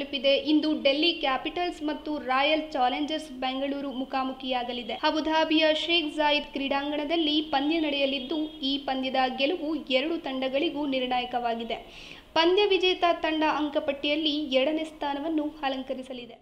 ತಲುಪಿದೆ ಇಂದು ಡೆಲ್ಲಿ ಕ್ಯಾಪಿಟಲ್ಸ್ ಮತ್ತು ರಾಯಲ್ ಚಾಲೆಂಜರ್ಸ್ ಬೆಂಗಳೂರು ಮುಖಾಮುಖಿಯಾಗಲಿದೆ ಅಬುಧಾಬಿಯ ಶೇಖ್ ಜಾಯಿದ್ ಕ್ರೀಡಾಂಗಣದಲ್ಲಿ ಪಂದ್ಯ ನಡೆಯಲಿದ್ದು ಈ ಪಂದ್ಯದ ಗೆಲುವು ಎರಡು ತಂಡಗಳಿಗೂ ನಿರ್ಣಾಯಕವಾಗಿದೆ ಪಂದ್ಯ ವಿಜೇತ ತಂಡ ಅಂಕಪಟ್ಟಿಯಲ್ಲಿ ಎರಡನೇ ಸ್ಥಾನವನ್ನು ಅಲಂಕರಿಸಲಿದೆ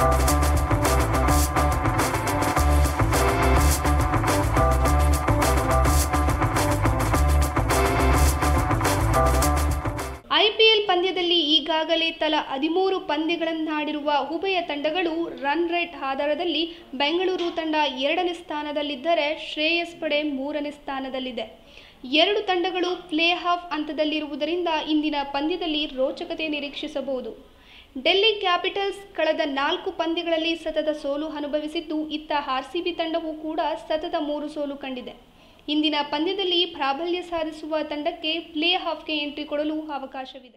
ಐಪಿಎಲ್ ಪಂದ್ಯದಲ್ಲಿ ಈಗಾಗಲೇ ತಲಾ ಹದಿಮೂರು ಪಂದ್ಯಗಳನ್ನಾಡಿರುವ ಉಭಯ ತಂಡಗಳು ರನ್ ರೇಟ್ ಆಧಾರದಲ್ಲಿ ಬೆಂಗಳೂರು ತಂಡ ಎರಡನೇ ಸ್ಥಾನದಲ್ಲಿದ್ದರೆ ಶ್ರೇಯಸ್ ಪಡೆ ಮೂರನೇ ಸ್ಥಾನದಲ್ಲಿದೆ ಎರಡು ತಂಡಗಳು ಪ್ಲೇ ಆಫ್ ಹಂತದಲ್ಲಿರುವುದರಿಂದ ಇಂದಿನ ಪಂದ್ಯದಲ್ಲಿ ರೋಚಕತೆ ನಿರೀಕ್ಷಿಸಬಹುದು ಡೆಲ್ಲಿ ಕ್ಯಾಪಿಟಲ್ಸ್ ಕಳೆದ ನಾಲ್ಕು ಪಂದ್ಯಗಳಲ್ಲಿ ಸತತ ಸೋಲು ಅನುಭವಿಸಿದ್ದು ಇತ್ತ ಆರ್ಸಿಬಿ ತಂಡವೂ ಕೂಡ ಸತತ ಮೂರು ಸೋಲು ಕಂಡಿದೆ ಇಂದಿನ ಪಂದ್ಯದಲ್ಲಿ ಪ್ರಾಬಲ್ಯ ಸಾಧಿಸುವ ತಂಡಕ್ಕೆ ಪ್ಲೇ ಆಫ್ಗೆ ಎಂಟ್ರಿ ಕೊಡಲು ಅವಕಾಶವಿದೆ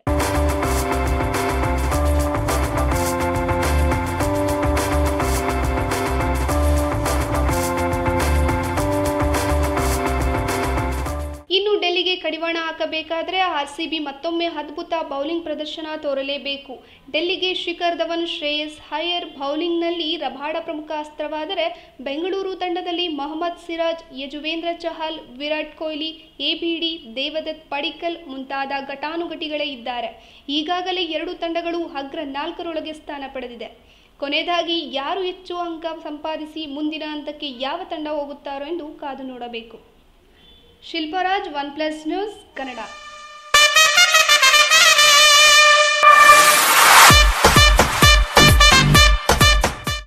ಇನ್ನು ಡೆಲ್ಲಿಗೆ ಕಡಿವಾಣ ಹಾಕಬೇಕಾದರೆ ಆರ್ಸಿಬಿ ಮತ್ತೊಮ್ಮೆ ಅದ್ಭುತ ಬೌಲಿಂಗ್ ಪ್ರದರ್ಶನ ತೋರಲೇಬೇಕು ಡೆಲ್ಲಿಗೆ ಶಿಖರ್ ಧವನ್ ಶ್ರೇಯಸ್ ಹೈಯರ್ ಬೌಲಿಂಗ್ನಲ್ಲಿ ರಬಾಡ ಪ್ರಮುಖ ಅಸ್ತ್ರವಾದರೆ ಬೆಂಗಳೂರು ತಂಡದಲ್ಲಿ ಮೊಹಮ್ಮದ್ ಸಿರಾಜ್ ಯಜುವೇಂದ್ರ ಚಹಲ್ ವಿರಾಟ್ ಕೊಹ್ಲಿ ಎಬಿಡಿ ದೇವದತ್ ಪಡಿಕ್ಕಲ್ ಮುಂತಾದ ಘಟಾನುಘಟಿಗಳೇ ಇದ್ದಾರೆ ಈಗಾಗಲೇ ಎರಡು ತಂಡಗಳು ಅಗ್ರ ನಾಲ್ಕರೊಳಗೆ ಸ್ಥಾನ ಪಡೆದಿದೆ ಕೊನೆಯದಾಗಿ ಯಾರು ಹೆಚ್ಚು ಅಂಕ ಸಂಪಾದಿಸಿ ಮುಂದಿನ ಹಂತಕ್ಕೆ ಯಾವ ತಂಡ ಹೋಗುತ್ತಾರೋ ಎಂದು ಕಾದು ನೋಡಬೇಕು Shilparaj One Plus News Kannada